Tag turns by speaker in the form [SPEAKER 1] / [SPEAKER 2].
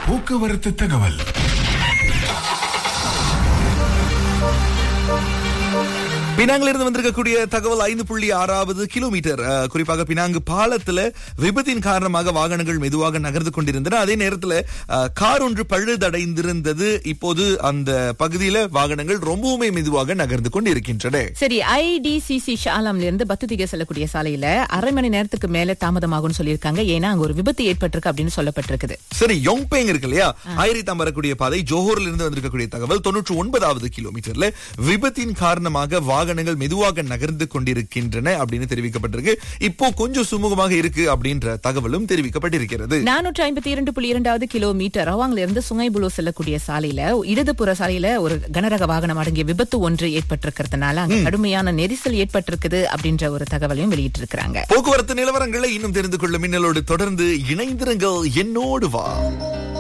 [SPEAKER 1] போக்குவரத்து தகவல்
[SPEAKER 2] பினாங்கிலிருந்து வந்திருக்கக்கூடிய தகவல் ஐந்து புள்ளி ஆறாவது கிலோமீட்டர் அஹ், குறிப்பாக பினாங்கு பாலத்துல விபத்தின் காரணமாக வாகனங்கள் மெதுவாக நகர்ந்து கொண்டிருந்தன அதே நேரத்துல அஹ், கார் ஒன்று பழுதடைந்திருந்தது இப்போது அந்த பகுதியில வாகனங்கள் ரொம்பவுமே மெதுவாக நகர்ந்து கொண்டிருக்கின்றன
[SPEAKER 3] சரி ஐடிசிசி ஷாலாம்ல இருந்து பத்துதிக செல்லக்கூடிய சாலையில அரை மணி நேரத்துக்கு மேல தாமதமாகும்னு சொல்லியிருக்காங்க ஏன்னா அங்க ஒரு விபத்து ஏற்பட்டிருக்கு அப்படின்னு சொல்லப்பட்டிருக்குது
[SPEAKER 2] சரி யோங்பேங் இருக்கு இல்லையா ஆயிரத்தாம் வரக்கூடிய பாதை ஜோஹூர்ல இருந்து வந்திருக்கக்கூடிய தகவல் தொன்னூற்று ஒன்பதாவது கிலோமீட்டர்ல விபத்தின் காரணமாக வாகனங்கள் மெதுவாக நகர்ந்து கொண்டிருக்கின்றன அப்படின்னு தெரிவிக்கப்பட்டிருக்கு இப்போ கொஞ்சம் சுமூகமாக இருக்கு அப்படின்ற தகவலும் தெரிவிக்கப்பட்டிருக்கிறது
[SPEAKER 3] நானூற்று ஐம்பத்தி இரண்டு புள்ளி இரண்டாவது கிலோமீட்டர் ரவாங்ல இருந்து சுங்கைபுலோ செல்லக்கூடிய சாலையில இடதுபுற சாலையில ஒரு கனரக வாகனம் அடங்கிய விபத்து ஒன்று ஏற்பட்டிருக்கிறதுனால அங்க கடுமையான நெரிசல் ஏற்பட்டிருக்குது அப்படின்ற ஒரு தகவலையும் வெளியிட்டிருக்கிறாங்க
[SPEAKER 2] போக்குவரத்து நிலவரங்களை இன்னும் தெரிந்து கொள்ள மின்னலோடு தொடர்ந்து இணைந்திருங்கள் என்னோடு வா